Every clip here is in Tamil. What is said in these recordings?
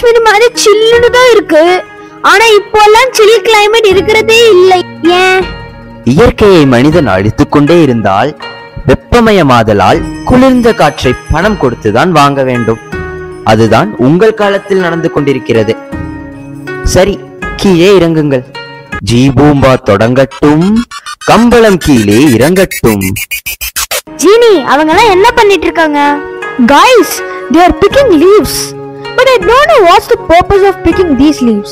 காஷ்மீர் மாதிரி சில்லுன்னு தான் இருக்கு ஆனா இப்போல்லாம் சில் கிளைமேட் இருக்கிறதே இல்லை ஏன் இயற்கையை மனிதன் அழித்துக் கொண்டே இருந்தால் வெப்பமயமாதலால் குளிர்ந்த காற்றை பணம் கொடுத்துதான் வாங்க வேண்டும் அதுதான் உங்கள் காலத்தில் நடந்து கொண்டிருக்கிறது சரி கீழே இறங்குங்கள் ஜீபூம்பா தொடங்கட்டும் கம்பளம் கீழே இறங்கட்டும் ஜீனி அவங்க எல்லாம் என்ன பண்ணிட்டு இருக்காங்க guys they are picking leaves but i don't know what's the purpose of picking these leaves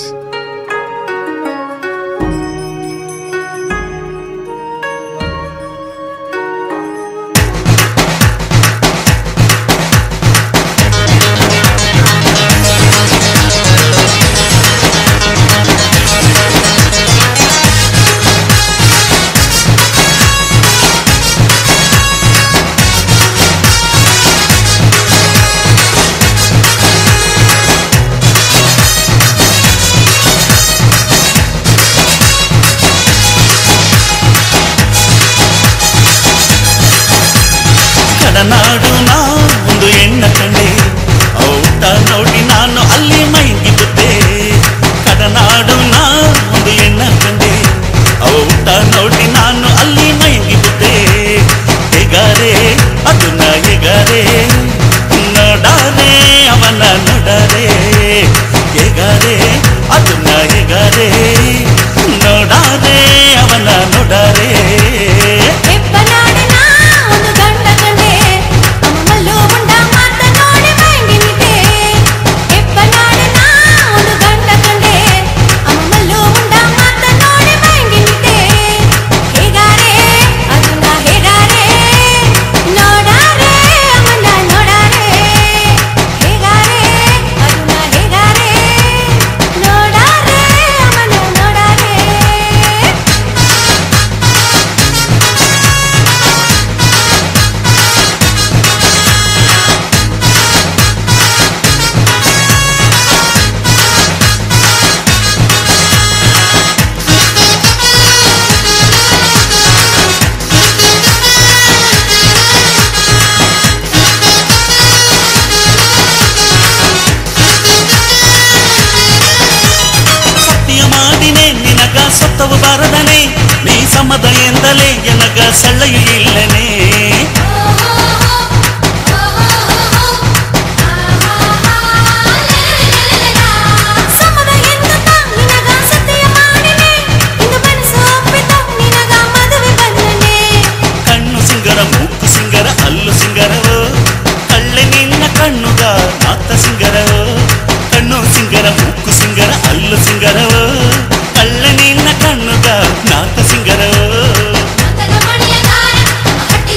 ಕಡನಾಡು ನಾ ಒಂದು ಎಣ್ಣ ಕಂಡೆ ಔಟ ನೋಡಿ ನಾನು ಅಲ್ಲಿ ಮೈಗಿದ್ದೆ ಕಡನಾಡು ನಾ ಒಂದು ಎಣ್ಣ ಕಂಡೆ ಔಟ ನೋಡಿ ನಾನು ಅಲ್ಲಿ ಮೈಗಿದ್ದೆ ಹೆಗಾರೆ ಅದನ್ನ ಹೆಗಾರೆ ನೋಡಾರೆ ಅವನ ನೋಡಾರೆ ಹೆಗಾರೆ ಅದನ್ನ ಹೆಗಾರೆ ನೋಡಾರೆ ಅವನ ನೋಡಾರೆ ಎಪ್ಪನಾಡಿನ ಒಂದು ಗಂಡ ಕಂಡೆ ಅಮ್ಮಲ್ಲೂ ಉಂಡ ಮಾತ ನೋಡಿ ಮೈಂಡಿನಿದೆ ಎಪ್ಪನಾಡಿನ ಒಂದು ಗಂಡ ಕಂಡೆ ಅಮ್ಮಲ್ಲೂ ಉಂಡ ಮಾತ ನೋಡಿ ಮೈಂಡಿನಿದೆ ಹೇಗಾರೆ ಅದನ್ನ ಹೇಗಾರೆ ನೋಡಾರೆ ಅಮ್ಮನ್ನ ನೋಡಾರೆ ಹೇಗಾರೆ ಅದನ್ನ ಹೇಗಾರೆ ನೋಡಾರೆ ಅಮ್ಮನ್ನ ನೋಡಾರೆ ಸತ್ಯ ಮಾಡಿನೆ ನಿನಗ ಸತ್ತವು ಬಾರದನೆ ನೀ ಸಮದ ಎಂದಲೇ ಎನಗ ಸೆಳ್ಳೆಯು ಇಲ್ಲನೆ ಸಮದ ಎನ್ನುತ್ತ ನಿನಗ ಸತ್ಯ ಮಾಡಿನೆ ಇಂದು ಮನಸ್ಸು ಒಪ್ಪಿತು ನಿನಗ ಮದುವೆ ಬಂದನೆ ಕಣ್ಣು ಸಿಂಗರ ಮೂಕು ಸಿಂಗರ ಅಲ್ಲು ಸಿಂಗರವೋ ಕಳ್ಳೆ ನಿನ್ನ ಕಣ್ಣುಗ ಮಾತ ಸಿಂಗರವೋ ಕಣ್ಣು ಸಿಂಗರ ಮೂಕು ಸಿಂಗರ ಅಲ್ಲು ಸಿಂಗರವೋ ಕಳ್ಳೆ ನಿನ್ನ ಕಣ್ಣುಗ ನಾತ ಸಿಂಗರವೋ ಅಂತದ ಮಣಿಯ ದಾರ ಹಟ್ಟಿ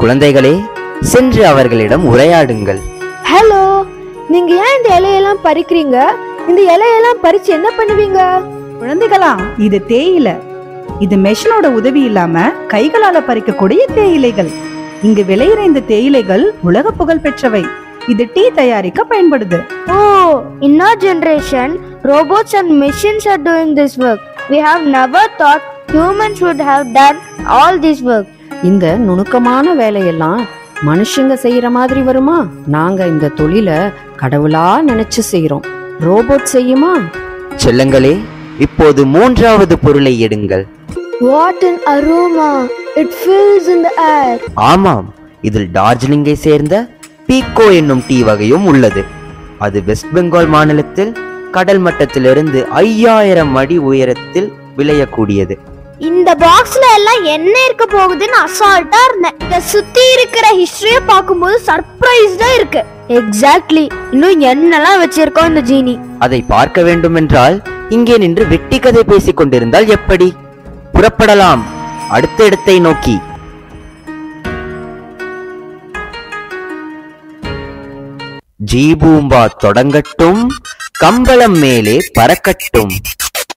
குழந்தைகளே சென்று அவர்களிடம் உரையாடுங்கள் ஹலோ நீங்க ஏன் இந்த இலையெல்லாம் பறிக்கிறீங்க இந்த இலையெல்லாம் பறிச்சு என்ன பண்ணுவீங்க குழந்தைகளா இது தேயிலை இது மெஷினோட உதவி இல்லாம கைகளால பறிக்கக்கூடிய தேயிலைகள் இங்கு விளையிற இந்த தேயிலைகள் உலக புகழ் பெற்றவை இது டீ தயாரிக்க பயன்படுது Oh, in our generation, robots and machines are doing this work. We have never thought humans would have done all this work. இந்த நுணுக்கமான வேலையெல்லாம் மனுஷங்க செய்யற மாதிரி வருமா நாங்க இந்த தொழில கடவுளா நினைச்சு செய்யறோம் ரோபோட் செய்யுமா செல்லங்களே இப்போது மூன்றாவது பொருளை எடுங்கள் What an aroma! It fills in the air. ஆமாம் இதில் டார்ஜிலிங்கை சேர்ந்த பீக்கோ என்னும் டீ வகையும் உள்ளது அது வெஸ்ட் பெங்கால் மாநிலத்தில் கடல் மட்டத்திலிருந்து ஐயாயிரம் அடி உயரத்தில் விளையக்கூடியது இந்த பாக்ஸ்ல எல்லாம் என்ன இருக்க போகுதுன்னு அசால்ட்டா இருந்தேன் இத சுத்தி இருக்கிற ஹிஸ்டரிய பார்க்கும்போது சர்ப்ரைஸ்டா இருக்கு எக்ஸாக்ட்லி இன்னும் என்னெல்லாம் வச்சிருக்கோம் இந்த ஜீனி அதை பார்க்க வேண்டுமென்றால் இங்கே நின்று வெட்டி கதை பேசிக் கொண்டிருந்தால் எப்படி புறப்படலாம் அடுத்த இடத்தை நோக்கி ஜீபூம்பா தொடங்கட்டும் கம்பளம் மேலே பறக்கட்டும்